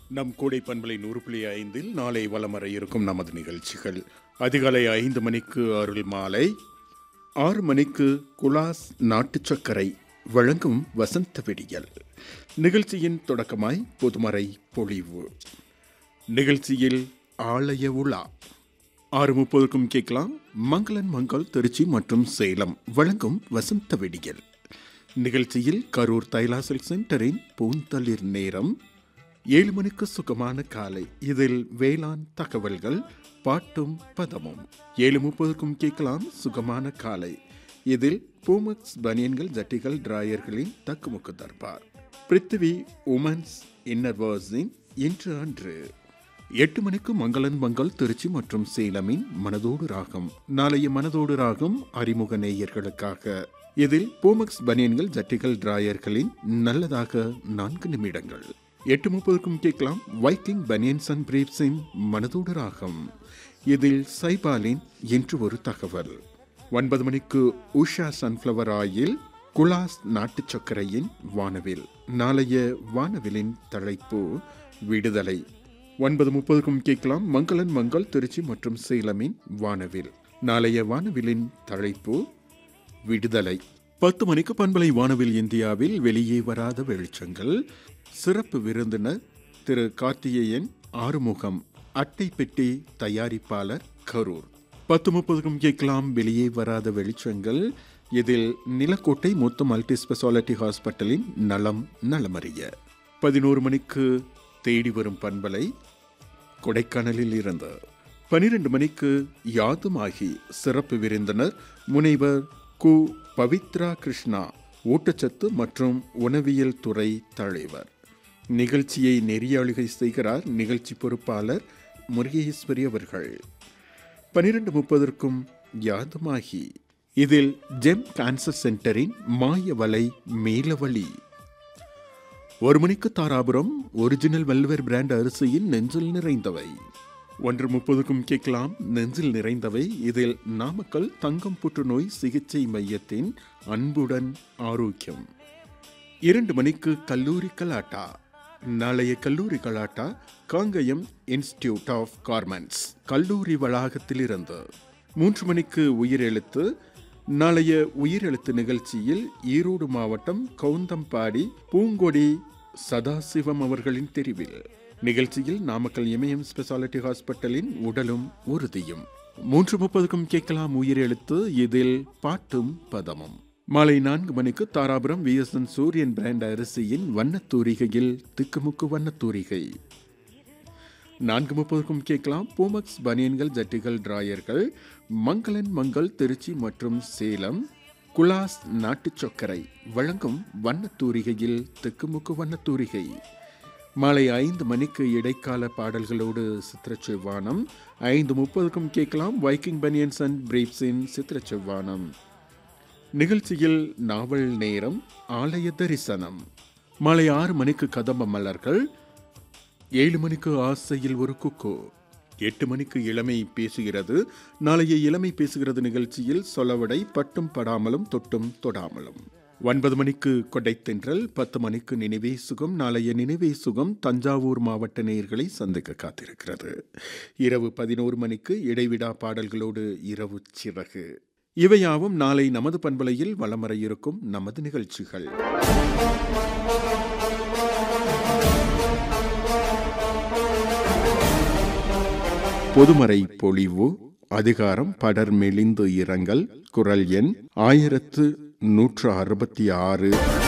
நம் கூடை பண்பலை நூறு புள்ளி ஐந்தில் நாளை வலம் வர இருக்கும் நமது நிகழ்ச்சிகள் அதிகாலை ஐந்து மணிக்கு அருள் மாலை ஆறு மணிக்கு குலாஸ் நாட்டு சர்க்கரை வழங்கும் வசந்த வெடியல் நிகழ்ச்சியின் தொடக்கமாய் பொதுமறை பொழிவு நிகழ்ச்சியில் ஆலய உலா ஆறு முப்பதுக்கும் கேட்கலாம் மங்களன் மங்கள் திருச்சி மற்றும் சேலம் வழங்கும் வசந்த வெடியல் நிகழ்ச்சியில் கரூர் தைலாசல் சென்டரின் பூந்தளிர் நேரம் ஏழு மணிக்கு சுகமான காலை இதில் வேளாண் தகவல்கள் பாட்டும் பதமும் ஏழு முப்பதுக்கும் கேட்கலாம் சுகமான காலை இதில் பூமக்ஸ் பனியன்கள் ஜட்டிகள் டிராயர்களின் தக்குமுக்கு தர்பார் பிருத்திவி உமன்ஸ் இன்னர்வர்ஸின் இன்று அன்று எட்டு மணிக்கு மங்களன் மங்கள் திருச்சி மற்றும் சேலமின் மனதோடு ராகம் நாளைய மனதோடு ராகம் அறிமுக நேயர்களுக்காக இதில் பூமக்ஸ் பனியன்கள் ஜட்டிகள் டிராயர்களின் நல்லதாக நான்கு நிமிடங்கள் எட்டு முப்பதுக்கும் கேட்கலாம் வைக்கிங் பனியன்ஸ் அண்ட் பிரீப்ஸின் மனதோடு ராகம் இதில் சைபாலின் என்று ஒரு தகவல் ஒன்பது மணிக்கு உஷா சன்ஃப்ளவர் ஆயில் குலாஸ் நாட்டு சர்க்கரையின் வானவில் நாளைய வானவிலின் தலைப்பு விடுதலை ஒன்பது முப்பதுக்கும் கேட்கலாம் மங்களன் மங்கள் திருச்சி மற்றும் சேலமின் வானவில் நாளைய வானவிலின் தலைப்பு விடுதலை பத்து மணிக்கு பண்பலை வானவில் இந்தியாவில் வெளியே வராத வெளிச்சங்கள் சிறப்பு விருந்தினர் திரு கார்த்திகேயன் ஆறுமுகம் அட்டை பெட்டி தயாரிப்பாளர் கரூர் பத்து முப்பதுக்கும் கேட்கலாம் வெளியே வராத வெளிச்சங்கள் இதில் நிலக்கோட்டை முத்து மல்டி ஸ்பெஷாலிட்டி ஹாஸ்பிட்டலின் நலம் நலமறிய பதினோரு மணிக்கு தேடி வரும் பண்பலை கொடைக்கானலில் இருந்து பனிரெண்டு மணிக்கு யாதுமாகி சிறப்பு விருந்தினர் முனைவர் கு பவித்ரா கிருஷ்ணா ஊட்டச்சத்து மற்றும் உணவியல் துறை தலைவர் நிகழ்ச்சியை நெறியாளுகை செய்கிறார் நிகழ்ச்சி பொறுப்பாளர் முருகேஸ்வரி அவர்கள் பனிரெண்டு முப்பதற்கும் யாதுமாகி இதில் ஜெம் கேன்சர் சென்டரின் மாயவலை மேலவழி ஒரு மணிக்கு தாராபுரம் ஒரிஜினல் வெல்வேர் பிராண்ட் அரிசியின் நெஞ்சில் நிறைந்தவை ஒன்று முப்பதுக்கும் கேட்கலாம் நெஞ்சில் நிறைந்தவை இதில் நாமக்கல் தங்கம் புற்றுநோய் சிகிச்சை மையத்தின் அன்புடன் ஆரோக்கியம் இரண்டு மணிக்கு கல்லூரி கலாட்டா நாளைய கல்லூரி கலாட்டா காங்கயம் இன்ஸ்டிடியூட் ஆஃப் கார்மெண்ட்ஸ் கல்லூரி வளாகத்திலிருந்து மூன்று மணிக்கு உயிரெழுத்து நாளைய உயிரெழுத்து நிகழ்ச்சியில் ஈரோடு மாவட்டம் கவுந்தம்பாடி பூங்கொடி சதாசிவம் அவர்களின் தெரிவில் நிகழ்ச்சியில் நாமக்கல் இமயம் ஸ்பெஷாலிட்டி ஹாஸ்பிட்டலின் உடலும் உறுதியும் மூன்று முப்பதுக்கும் கேட்கலாம் உயிரெழுத்து இதில் பாட்டும் பதமும் மாலை நான்கு மணிக்கு தாராபுரம் விஎஸ்என் சூரியன் பிராண்ட் அரிசியின் வண்ணத்தூரிகையில் திக்குமுக்கு வண்ணத்தூரிகை நான்கு முப்பதுக்கும் கேட்கலாம் பூமக்ஸ் பனியன்கள் ஜட்டிகள் டிராயர்கள் மங்களன் மங்கள் திருச்சி மற்றும் சேலம் குலாஸ் நாட்டு சொக்கரை வழங்கும் வண்ணத்தூரிகையில் திக்குமுக்கு வண்ணத்தூரிகை மாலை ஐந்து மணிக்கு இடைக்கால பாடல்களோடு சித்திரச்செவ்வானம் ஐந்து முப்பதுக்கும் கேட்கலாம் வைக்கிங் பனியன்ஸ் அண்ட் பிரீப்ஸின் சித்திரச்செவ்வானம் நிகழ்ச்சியில் நாவல் நேரம் ஆலய தரிசனம் மாலை ஆறு மணிக்கு கதம்ப மலர்கள் ஏழு மணிக்கு ஆசையில் ஒரு குக்கு எட்டு மணிக்கு இளமை பேசுகிறது நாளைய இளமை பேசுகிறது நிகழ்ச்சியில் சொலவடை பட்டும் படாமலும் தொட்டும் தொடாமலும் ஒன்பது மணிக்கு கொடைத்தென்றல் பத்து மணிக்கு நினைவே சுகம் நாளைய நினைவே சுகம் தஞ்சாவூர் மாவட்ட நேயர்களை சந்திக்க காத்திருக்கிறது இரவு பதினோரு மணிக்கு இடைவிடா பாடல்களோடு இரவு சிறகு இவையாவும் நாளை நமது பண்பலையில் வலம் வர இருக்கும் நமது நிகழ்ச்சிகள் பொதுமறை பொழிவு அதிகாரம் படர் மெலிந்து இரங்கல் குரல் எண் ஆயிரத்து நூற்று அறுபத்தி ஆறு